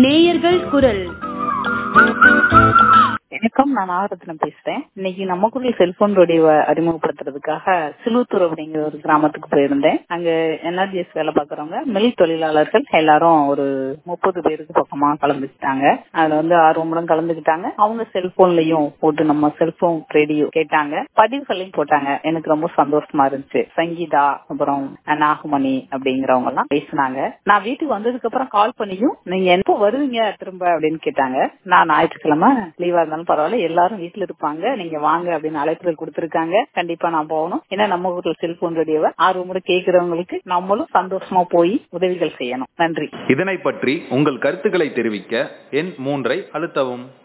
நேயர்கள் குரல் வணக்கம் நான் நாகரத்னம் பேசுறேன் இன்னைக்கு நம்ம குரல் செல்போன் ரேடியோவை அறிமுகப்படுத்துறதுக்காக சிலுத்தூர் அப்படிங்கிற ஒரு கிராமத்துக்கு போயிருந்தேன் அங்க என்ஆர்ஜிஎஸ் வேலை பாக்குறவங்க மில் தொழிலாளர்கள் எல்லாரும் ஒரு முப்பது பேருக்கு பக்கமா கலந்துக்கிட்டாங்க அதுல வந்து ஆர்வமுடன் கலந்துக்கிட்டாங்க அவங்க செல்போன்லயும் போட்டு நம்ம செல்போன் ரேடியோ கேட்டாங்க பதிவுகளையும் போட்டாங்க எனக்கு ரொம்ப சந்தோஷமா இருந்துச்சு சங்கீதா அப்புறம் நாகமணி அப்படிங்கிறவங்க எல்லாம் பேசினாங்க நான் வீட்டுக்கு வந்ததுக்கு அப்புறம் கால் பண்ணியும் நீங்க எப்போ வருவீங்க திரும்ப அப்படின்னு கேட்டாங்க நான் ஞாயிற்றுக்கிழமை லீவா இருந்தாலும் பரவாயில்ல எல்லாரும் வீட்டுல இருப்பாங்க நீங்க வாங்க அப்படின்னு அழைப்புகள் கொடுத்திருக்காங்க கண்டிப்பா நான் போகணும் ஏன்னா நம்ம ஊர்ல செல்போன் ரேடியோவை ஆர்வமுறை கேட்கிறவங்களுக்கு நம்மளும் சந்தோஷமா போய் உதவிகள் செய்யணும் நன்றி இதனை பற்றி உங்கள் கருத்துக்களை தெரிவிக்க எண் மூன்றை அழுத்தவும்